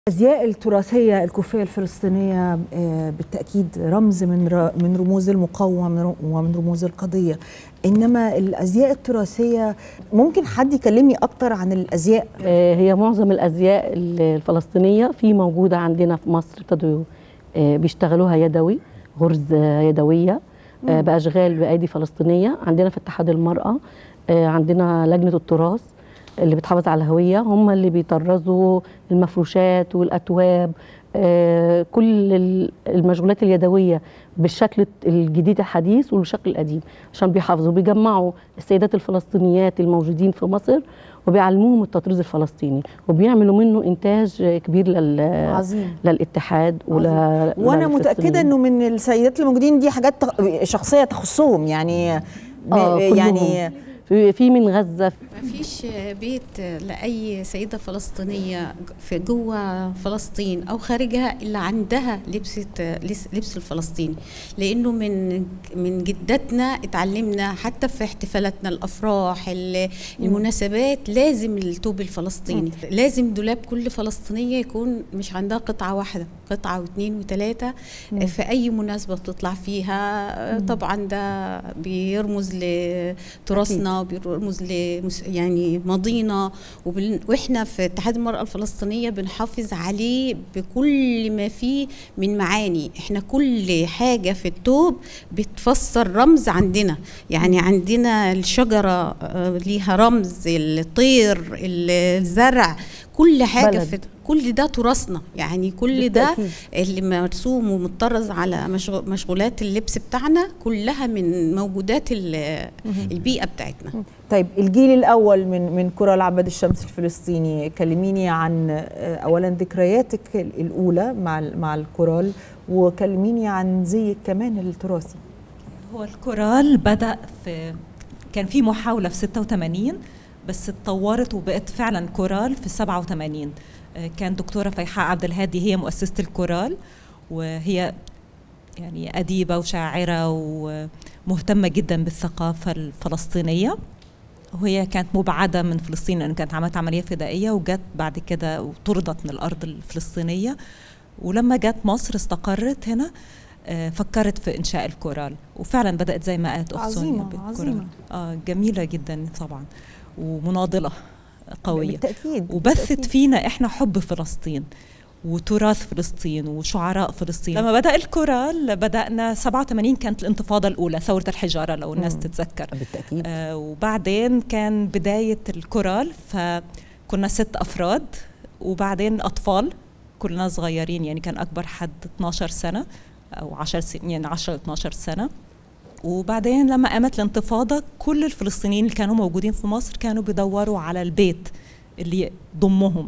الازياء التراثيه الكوفيه الفلسطينيه بالتاكيد رمز من من رموز المقاومه ومن رموز القضيه انما الازياء التراثيه ممكن حد يكلمني اكتر عن الازياء هي معظم الازياء الفلسطينيه في موجوده عندنا في مصر ابتدوا بيشتغلوها يدوي غرز يدويه باشغال بايدي فلسطينيه عندنا في اتحاد المراه عندنا لجنه التراث اللي بتحافظ على الهويه هم اللي بيطرزوا المفروشات والاتواب آه كل المشغولات اليدويه بالشكل الجديد الحديث والشكل القديم عشان بيحافظوا بيجمعوا السيدات الفلسطينيات الموجودين في مصر وبيعلموهم التطريز الفلسطيني وبيعملوا منه انتاج كبير لل عظيم. للاتحاد ول... وانا متاكده انه من السيدات الموجودين دي حاجات شخصيه تخصهم يعني آه يعني في من غزه ما فيش بيت لاي سيده فلسطينيه في جوه فلسطين او خارجها الا عندها لبسه لبس الفلسطيني لانه من من جداتنا اتعلمنا حتى في احتفالاتنا الافراح المناسبات لازم الثوب الفلسطيني لازم دولاب كل فلسطينيه يكون مش عندها قطعه واحده قطعه واثنين وثلاثه في اي مناسبه بتطلع فيها طبعا ده بيرمز لتراثنا بيرمز ل يعني ماضينا وبن... واحنا في اتحاد المراه الفلسطينيه بنحافظ عليه بكل ما فيه من معاني احنا كل حاجه في التوب بتفسر رمز عندنا يعني عندنا الشجره ليها رمز الطير الزرع كل حاجه بلد. في كل ده تراثنا يعني كل ده اللي مرسوم ومطرز على مشغولات اللبس بتاعنا كلها من موجودات البيئه بتاعتنا طيب الجيل الاول من من كرة عباد الشمس الفلسطيني كلميني عن اولا ذكرياتك الاولى مع مع الكورال وكلميني عن زيك كمان التراثي هو الكورال بدا في كان في محاوله في 86 بس اتطورت وبقت فعلا كورال في 87 كان دكتورة فيحاء عبد الهادي هي مؤسسة الكورال وهي يعني أديبة وشاعرة ومهتمة جدا بالثقافة الفلسطينية وهي كانت مبعدة من فلسطين لأن كانت عملت عملية فدائية وجت بعد كده وطردت من الأرض الفلسطينية ولما جت مصر استقرت هنا فكرت في إنشاء الكورال وفعلا بدأت زي ما قالت أخت سونيا بالكورال عظيمة. آه جميلة جدا طبعا ومناضلة قويه بالتأكيد وبثت بالتأكيد. فينا احنا حب فلسطين وتراث فلسطين وشعراء فلسطين لما بدا الكورال بدانا 87 كانت الانتفاضه الاولى ثوره الحجاره لو الناس مم. تتذكر بالتاكيد آه وبعدين كان بدايه الكورال فكنا ست افراد وبعدين اطفال كلنا صغيرين يعني كان اكبر حد 12 سنه او 10 سنين يعني 10 12 سنه وبعدين لما قامت الانتفاضة كل الفلسطينيين اللي كانوا موجودين في مصر كانوا بيدوروا على البيت اللي يضمهم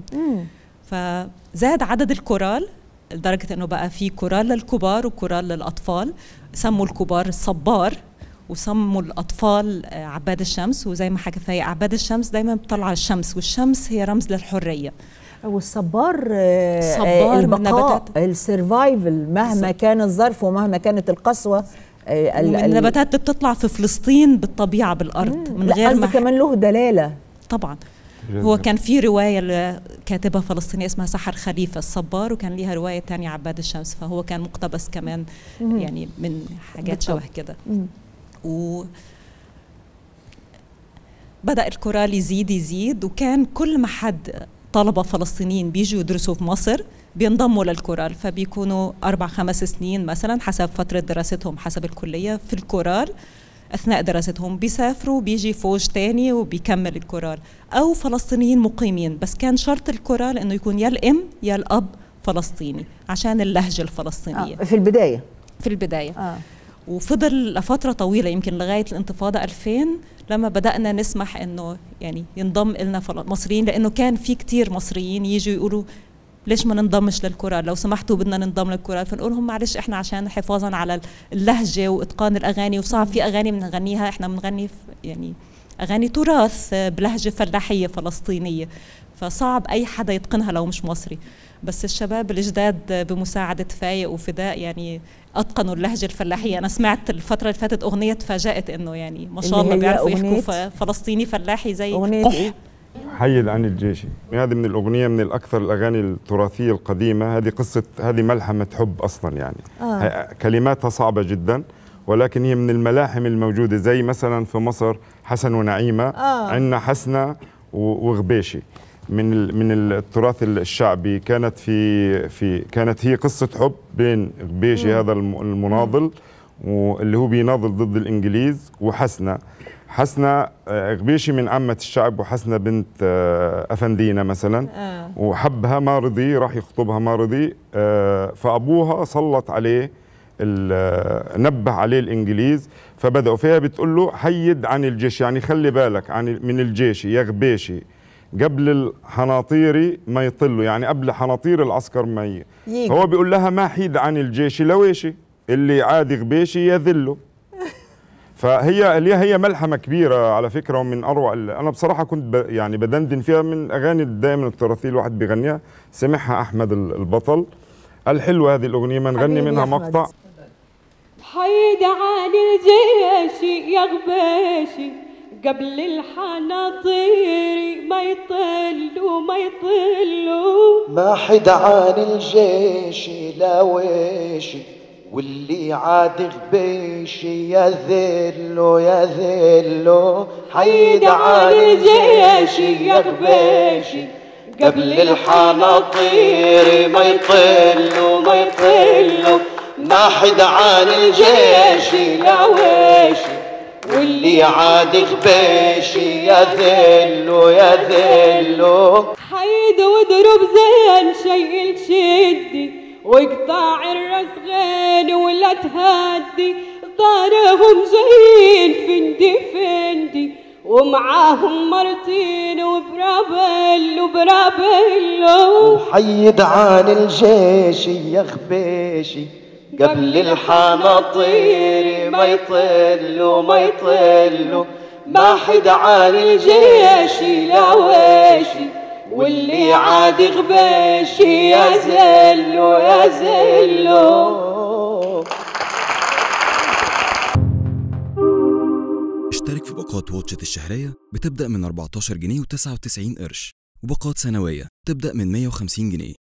فزاد عدد الكورال لدرجة انه بقى في كورال للكبار وكورال للأطفال سموا الكبار الصبار وسموا الأطفال عباد الشمس وزي ما حكى فيا عباد الشمس دايما بتطلع الشمس والشمس هي رمز للحرية والصبار صبار البقاء السرفايفل مهما كان الظرف ومهما كانت القسوه من النباتات اللي بتطلع في فلسطين بالطبيعه بالارض من غير ما كمان له دلاله طبعا هو كان في روايه لكاتبه فلسطينيه اسمها سحر خليفه الصبار وكان ليها روايه تانية عباد الشمس فهو كان مقتبس كمان مم. يعني من حاجات شبه كده و بدا الكورال يزيد يزيد وكان كل ما حد طلبه فلسطينيين بيجوا يدرسوا في مصر بينضموا للكورال فبيكونوا أربع خمس سنين مثلا حسب فترة دراستهم حسب الكلية في الكورال أثناء دراستهم بيسافروا بيجي فوج تاني وبيكمل الكورال أو فلسطينيين مقيمين بس كان شرط الكورال إنه يكون يا الأم يا الأب فلسطيني عشان اللهجة الفلسطينية آه في البداية في البداية آه. وفضل لفترة طويلة يمكن لغاية الانتفاضة 2000 لما بدأنا نسمح إنه يعني ينضم لنا مصريين لأنه كان في كتير مصريين يجوا يقولوا ليش ما ننضمش للكورال لو سمحتوا بدنا ننضم للكورال فنقول لهم معلش احنا عشان حفاظا على اللهجه واتقان الاغاني وصعب في اغاني بنغنيها احنا بنغني يعني اغاني تراث بلهجه فلاحيه فلسطينيه فصعب اي حدا يتقنها لو مش مصري بس الشباب الجداد بمساعده فايق وفداء يعني اتقنوا اللهجه الفلاحيه انا سمعت الفتره اللي فاتت اغنيه تفاجات انه يعني ما شاء الله بيعرفوا يحكوا فلسطيني فلاحي زي أغنية قح حيد عن الجيش هذه من الأغنية من الأكثر الأغاني التراثية القديمة هذه قصة هذه ملحمة حب أصلا يعني آه. هي- كلماتها صعبة جدا ولكن هي من الملاحم الموجودة زي مثلا في مصر حسن ونعيمة آه. عندنا حسنة و- وغبيشي من ال- من التراث الشعبي كانت في في كانت هي قصة حب بين غبيشي هذا الم- المناضل واللي هو بيناضل ضد الإنجليز وحسنة حسنة آه، غبيشي من عامة الشعب وحسنة بنت آه، أفندينا مثلا آه. وحبها ما رضي راح يخطبها ما رضي آه، فأبوها سلط عليه ال- آه، نبه عليه الإنجليز فبدأوا فيها بتقول له حيد عن الجيش يعني خلي بالك عن من الجيش يا غبيشي قبل الحناطيري ما يطلوا يعني قبل حناطير العسكر ما ي... يجي. هو بيقول لها ما حيد عن الجيش لويشي اللي عادي غبيشي يذله فهي هي هي ملحمه كبيره على فكره ومن اروع ال- انا بصراحه كنت ب يعني بدندن فيها من اغاني دائما التراثيه الواحد بيغنيها سمعها احمد ال- البطل الحلوه هذه الاغنيه ما نغني حبيبي منها أحمد. مقطع حيد عن الجيش يا غباشي قبل الحناطير ما يطلوا ما يطلوا ما حد عن الجيش لا ويشي واللي عاد غبيشي يا ذلو يا ذلو حيد عن الجيش يا غبيشي قبل الحناطير ما يطلوا ما يطلوا ما حد عن الجيش لا ويشي واللي عاد غبيشي يا ذلو يا ذلو حيد واضرب زين شيل شدي واقطع الراس غين ولا تهدي طارهم جايين فندي فندي ومعاهم مرتين وبرابل وبرابل حيد عن الجيش يا غبيشي قبل الحناطير ما يطلوا ما يطلوا ما حد عن الجيش لا ويشي واللي عاد غبيشي يا زلو يا زلو اشترك في باقات واتشت الشهرية بتبدأ من 14 جنيه و99 قرش وباقات سنوية تبدأ من 150 جنيه